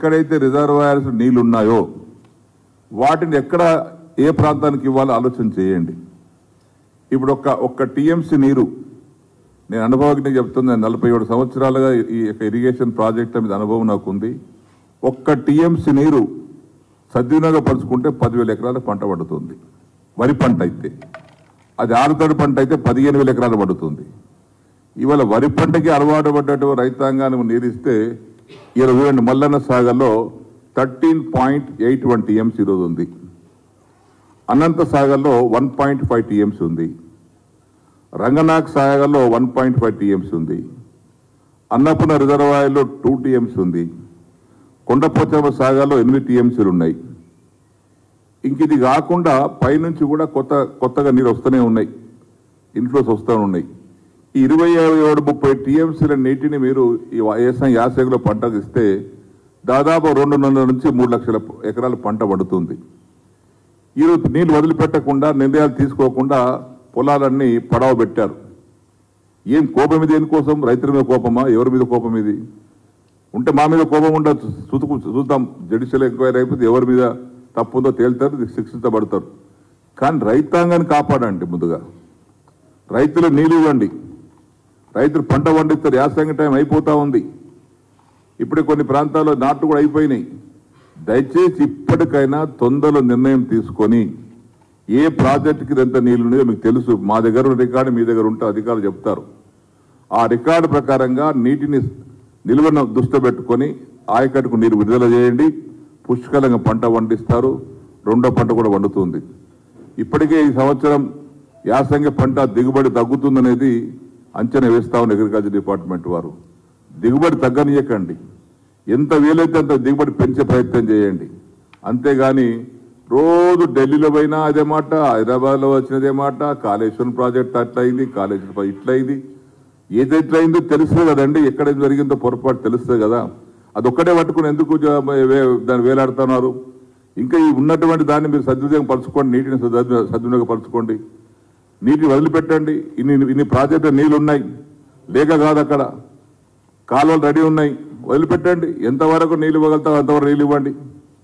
ఎక్కడైతే రిజర్వాయర్స్ నీళ్లు ఉన్నాయో వాటిని ఎక్కడ ఏ ప్రాంతానికి ఇవ్వాలో ఆలోచన చేయండి ఇప్పుడు ఒక్క ఒక్క టీఎంసీ నీరు నేను అనుభవజ్ఞ చెప్తున్నాను నలభై ఏడు సంవత్సరాలుగా ఈ యొక్క ఇరిగేషన్ ప్రాజెక్ట్ మీద అనుభవం నాకు ఉంది ఒక్క టీఎంసీ నీరు సద్వినియోగపరుచుకుంటే పదివేల ఎకరాల పంట పడుతుంది వరి పంట అయితే అది ఆరుతడి పంట అయితే పదిహేను వేల ఎకరాలు పడుతుంది ఇవాళ వరి పంటకి అలవాటు పడ్డట్టు రైతాంగానికి నీరిస్తే ఇరవై చూడండి మల్లన్న సాగర్లో thirteen point eight one TMC ఈరోజు ఉంది అనంత సాగర్లో వన్ పాయింట్ ఫైవ్ టీఎంసీ ఉంది రంగనాథ్ సాగర్లో వన్ పాయింట్ ఫైవ్ టీఎంసీ ఉంది అన్నపూర్ణ రిజర్వాయర్లో టూ టీఎంసీ ఉంది కొండపోచమ్మ సాగర్లో ఎనిమిది టీఎంసీలు ఉన్నాయి ఇంక ఇది కాకుండా పైనుంచి కూడా కొత్త కొత్తగా నీరు వస్తూనే ఉన్నాయి ఇన్ఫ్లోస్ వస్తూ ఉన్నాయి ఈ ఇరవై ఏడు ముప్పై టీఎంసీల నీటిని మీరు ఈ వ్యవసాయం యాసంగిలో పంటకు ఇస్తే దాదాపు రెండున్నర నుంచి మూడు లక్షల ఎకరాల పంట పడుతుంది ఈరోజు నీళ్లు వదిలిపెట్టకుండా నిర్ణయాలు తీసుకోకుండా పొలాలన్నీ పడవ పెట్టారు ఏం కోపం ఇది దేనికోసం రైతుల మీద కోపమా ఎవరి మీద కోపం ఇది ఉంటే మా మీద కోపం ఉండదు చూతుకు చూద్దాం జడిషియల్ ఎంక్వైరీ అయిపోతే ఎవరి మీద తప్పు ఉందో తేలుతారు శిక్షించబడతారు కానీ రైతాంగాన్ని కాపాడండి ముందుగా రైతులు నీళ్ళు ఇవ్వండి రైతులు పంట పండిస్తారు యాసంగి టైం అయిపోతా ఉంది ఇప్పుడే కొన్ని ప్రాంతాల్లో నాట్లు కూడా అయిపోయినాయి దయచేసి ఇప్పటికైనా తొందరలో నిర్ణయం తీసుకొని ఏ ప్రాజెక్టుకి ఎంత నీళ్లు ఉన్నాయో మీకు తెలుసు మా దగ్గర ఉన్న రికార్డు మీ దగ్గర ఉంటే అధికారులు చెప్తారు ఆ రికార్డు ప్రకారంగా నీటిని నిల్వను దృష్టి పెట్టుకొని ఆయకట్టుకు నీరు విడుదల చేయండి పుష్కలంగా పంట పండిస్తారు రెండో పంట కూడా వండుతుంది ఇప్పటికే ఈ సంవత్సరం యాసంగి పంట దిగుబడి తగ్గుతుందనేది అంచనా వేస్తా ఉన్న అగ్రికల్చర్ డిపార్ట్మెంట్ వారు దిగుబడి తగ్గనీయకండి ఎంత వీలైతే అంత దిగుబడి పెంచే ప్రయత్నం చేయండి అంతేగాని రోజు ఢిల్లీలో పోయినా అదే మాట హైదరాబాద్లో వచ్చినదే మాట కాళేశ్వరం ప్రాజెక్ట్ అట్లా అయింది కాళేశ్వరం ఇట్లా అయింది ఏది ఎట్లా అయిందో తెలుస్తుంది కదండి ఎక్కడ ఏం జరిగిందో పొరపాటు తెలుస్తుంది కదా అది ఒక్కటే పట్టుకుని ఎందుకు జ- వే- దాన్ని వేలాడుతున్నారు ఇంకా ఈ ఉన్నటువంటి దాన్ని మీరు సద్వినియోగం పరచుకోండి నీటిని సద్వినియోగ సద్వినియోగపరచుకోండి నీటిని వదిలిపెట్టండి ఇన్ని ఇన్ని ప్రాజెక్టు నీళ్ళు ఉన్నాయి లేక కాదు అక్కడ కాలువలు రెడీ ఉన్నాయి వదిలిపెట్టండి ఎంతవరకు నీళ్ళు ఇవ్వగలుగుతారో అంతవరకు నీళ్ళు ఇవ్వండి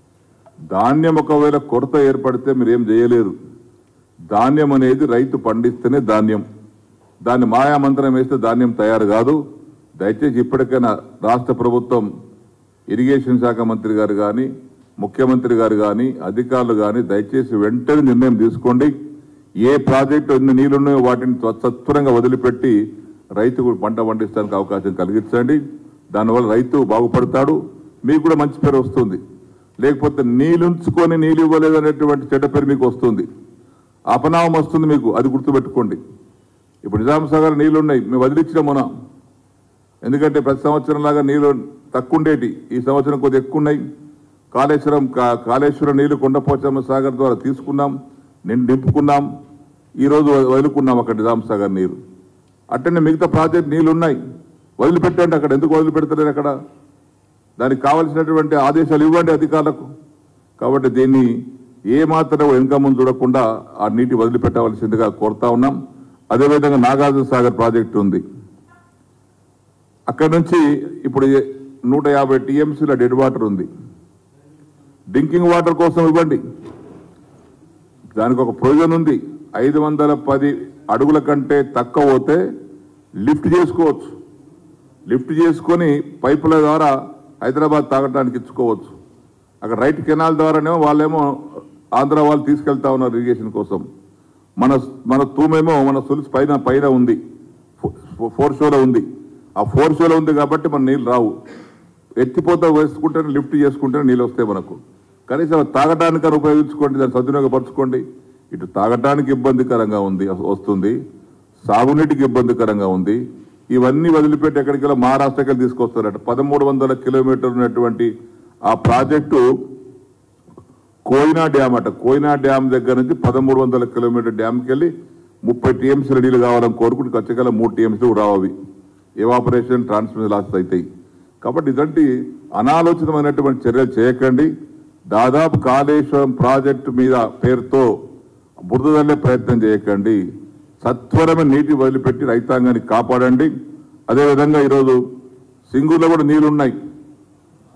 ధాన్యం ఒకవేళ కొరత ఏర్పడితే మీరు ఏం చేయలేరు ధాన్యం అనేది రైతు పండిస్తేనే ధాన్యం దాన్ని మాయామంత్రం వేస్తే ధాన్యం తయారు కాదు దయచేసి ఇప్పటికైనా రాష్ట్ర ప్రభుత్వం ఇరిగేషన్ శాఖ మంత్రి గారు కానీ ముఖ్యమంత్రి గారు కానీ అధికారులు కానీ దయచేసి వెంటనే నిర్ణయం తీసుకోండి ఏ ప్రాజెక్టు ఎన్ని నీళ్లున్నాయో వాటిని సత్వరంగా వదిలిపెట్టి రైతుకు పంట పండించడానికి అవకాశం కలిగించండి దానివల్ల రైతు బాగుపడతాడు మీకు కూడా మంచి పేరు వస్తుంది లేకపోతే నీళ్ళుంచుకొని నీళ్ళు ఇవ్వలేదనేటువంటి చెడ్డ పేరు మీకు వస్తుంది అపనామం వస్తుంది మీకు అది గుర్తుపెట్టుకోండి ఇప్పుడు నిజాం సాగర్ నీళ్లు ఉన్నాయి మేము వదిలించిన మొన్న ఎందుకంటే ప్రతి సంవత్సరం లాగా నీళ్లు తక్కువ ఉండేటి ఈ సంవత్సరం కొద్దిగా ఎక్కువ ఉన్నాయి కాళేశ్వరం కా- కాళేశ్వరం నీళ్లు కొండపోచమ్మ సాగర్ ద్వారా తీసుకున్నాం నిండు నింపుకున్నాం ఈరోజు వ- వదులుకున్నాం అక్కడ నిజాం సాగర్ నీరు అట్టనే మిగతా ప్రాజెక్ట్ నీళ్లు ఉన్నాయి వదిలిపెట్టండి అక్కడ ఎందుకు వదిలిపెడతలేరు అక్కడ దానికి కావలసినటువంటి ఆదేశాలు ఇవ్వండి అధికారులకు కాబట్టి దీన్ని ఏ మాత్రం వెనుక ముందు చూడకుండా ఆ నీటి వదిలిపెట్టవలసిందిగా కోరుతా ఉన్నాం అదేవిధంగా నాగార్జున సాగర్ ప్రాజెక్టు ఉంది అక్కడ నుంచి ఇప్పుడు ఏ- నూట యాభై టీఎంసీల డెడ్ వాటర్ ఉంది డ్రింకింగ్ వాటర్ కోసం ఇవ్వండి దానికి ఒక ప్రొవిజన్ ఉంది ఐదు వందల పది అడుగుల కంటే తక్కువ పోతే లిఫ్ట్ చేసుకోవచ్చు లిఫ్ట్ చేసుకొని పైపుల ద్వారా హైదరాబాద్ తాగడానికి ఇచ్చుకోవచ్చు అక్కడ రైట్ కెనాల్ ద్వారానేమో వాళ్ళేమో ఆంధ్ర వాళ్ళు తీసుకెళ్తా ఉన్నారు ఇరిగేషన్ కోసం మన మన తూమేమో మన సులుసు పైన పైన ఉంది ఫో- ఫోర్ షోలో ఉంది ఆ ఫోర్ షోలో ఉంది కాబట్టి మన నీళ్ళు రావు ఎత్తిపోత వేసుకుంటేనే లిఫ్ట్ చేసుకుంటేనే నీళ్ళు వస్తాయి మనకు కనీసం తాగటానికని ఉపయోగించుకోండి దాన్ని సద్వినియోగపరచుకోండి ఇటు తాగటానికి ఇబ్బందికరంగా ఉంది వస్తుంది సాగునీటికి ఇబ్బందికరంగా ఉంది ఇవన్నీ వదిలిపెట్టి ఎక్కడికి వెళ్ళి మహారాష్ట్రకి వెళ్ళి తీసుకొస్తారట పదమూడు వందల కిలోమీటర్ ఉన్నటువంటి ఆ ప్రాజెక్టు కోయినా డ్యామ్ అట కోయినా డ్యామ్ దగ్గర నుంచి పదమూడు వందల కిలోమీటర్ డ్యామ్కి వెళ్ళి ముప్పై టీఎంసీల నీళ్ళు కావాలని కోరుకుంటే ఖచ్చితంగా మూడు టీఎంసీలు రావు ఎవాపరేషన్ ట్రాన్స్మిషన్ లాసెస్ అవుతాయి కాబట్టి ఇలాంటి అనాలోచితమైనటువంటి చర్యలు చేయకండి దాదాపు కాళేశ్వరం ప్రాజెక్టు మీద పేరుతో బురద తల్లే ప్రయత్నం చేయకండి సత్వరమైన నీటి వదిలిపెట్టి రైతాంగాన్ని కాపాడండి అదేవిధంగా ఈరోజు సింగూరులో కూడా నీళ్లు ఉన్నాయి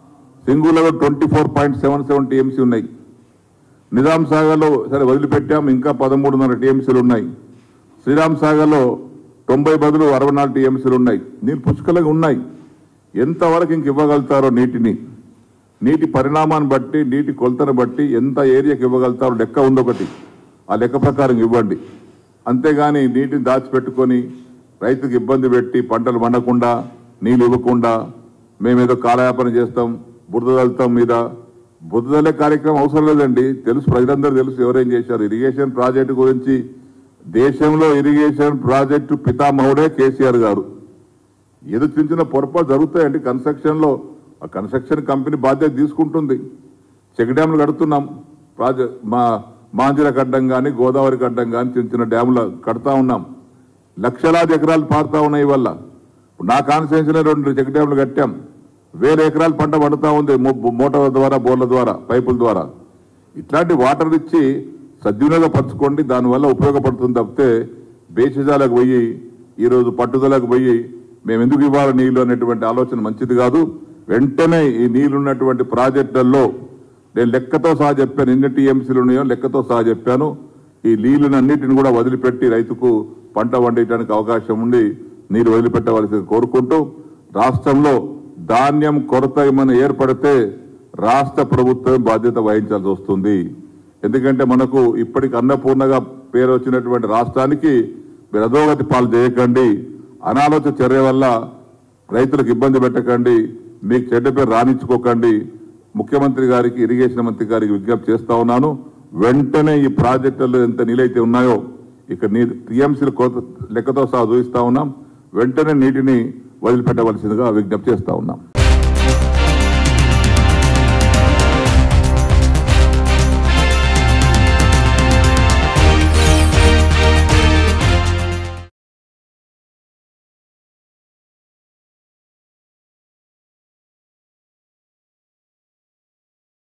సింగూరులో twenty four point seven seven TMC ఉన్నాయి నిజాం సాగర్లో సరే వదిలిపెట్టాం ఇంకా పదమూడున్నర టీఎంసీలు ఉన్నాయి శ్రీరామ్ సాగర్లో తొంభై బదులు అరవై నాలుగు టీఎంసీలు ఉన్నాయి నీళ్ళు పుష్కలంగా ఉన్నాయి ఎంతవరకు ఇంక ఇవ్వగలుగుతారో నీటిని నీటి పరిణామాన్ని బట్టి నీటి కొలతను బట్టి ఎంత ఏరియాకి ఇవ్వగలుగుతారో లెక్క ఉంది ఒకటి ఆ లెక్క ప్రకారం ఇవ్వండి అంతేగాని నీటిని దాచిపెట్టుకొని రైతుకి ఇబ్బంది పెట్టి పంటలు పండకుండా నీళ్ళు ఇవ్వకుండా మేమేదో కాలయాపన చేస్తాం బురద చల్లుతాం మీద బురద చల్లే కార్యక్రమం అవసరం లేదండి తెలుసు ప్రజలందరూ తెలుసు ఎవరేం చేశారు ఇరిగేషన్ ప్రాజెక్టు గురించి దేశంలో ఇరిగేషన్ ప్రాజెక్టు పితామహుడే కేసీఆర్ గారు ఏదో చిన్న చిన్న పొరపాటు జరుగుతాయండి కన్స్ట్రక్షన్ లో ఆ కన్స్ట్రక్షన్ కంపెనీ బాధ్యత తీసుకుంటుంది చెక్ డ్యాములు కడుతున్నాం ప్రాజెక్ట్ మా మాంజిర గడ్డం కానీ గోదావరి గడ్డం కానీ చిన్న చిన్న డ్యాములు కడతా ఉన్నాం లక్షలాది ఎకరాలు పారుతా ఉన్నాయి వల్ల నా కాన్స్టిట్యూన్సీలో రెండు చెక్ డ్యాములు కట్టాం వేల ఎకరాలు పంట పడుతూ ఉంది మో- మోటార్ ద్వారా బోర్ల ద్వారా పైపుల ద్వారా ఇట్లాంటి వాటర్ ఇచ్చి సద్వినియోగపరచుకోండి దానివల్ల ఉపయోగపడుతుంది తప్పితే బేసిజాలకు పోయి ఈరోజు పట్టుదలకు పోయి మేము ఎందుకు ఇవ్వాలి నీళ్లు అనేటువంటి ఆలోచన మంచిది కాదు వెంటనే ఈ నీళ్లు ఉన్నటువంటి ప్రాజెక్టులలో నేను లెక్కతో సహా చెప్పాను ఎన్ని టీఎంసీలు ఉన్నాయో లెక్కతో సహా చెప్పాను ఈ నీళ్లను అన్నిటిని కూడా వదిలిపెట్టి రైతుకు పంట పండించడానికి అవకాశం ఉండి నీరు వదిలిపెట్టవలసి కోరుకుంటూ రాష్ట్రంలో ధాన్యం కొరత ఏమైనా ఏర్పడితే రాష్ట్ర ప్రభుత్వం బాధ్యత వహించాల్సి వస్తుంది ఎందుకంటే మనకు ఇప్పటికి అన్నపూర్ణగా పేరు వచ్చినటువంటి రాష్ట్రానికి మీరు అధోగతి పాలు చేయకండి అనాలోచిత చర్య వల్ల రైతులకు ఇబ్బంది పెట్టకండి మీకు చెడ్డ పేరు రాణించుకోకండి ముఖ్యమంత్రి గారికి ఇరిగేషన్ మంత్రి గారికి విజ్ఞప్తి చేస్తా ఉన్నాను వెంటనే ఈ ప్రాజెక్టులు ఎంత నీళ్ళైతే ఉన్నాయో ఇక నీ టీఎంసీల కోత లెక్కతో సహా చూపిస్తా ఉన్నాం వెంటనే నీటిని వదిలిపెట్టవలసిందిగా విజ్ఞప్తి చేస్తా ఉన్నాం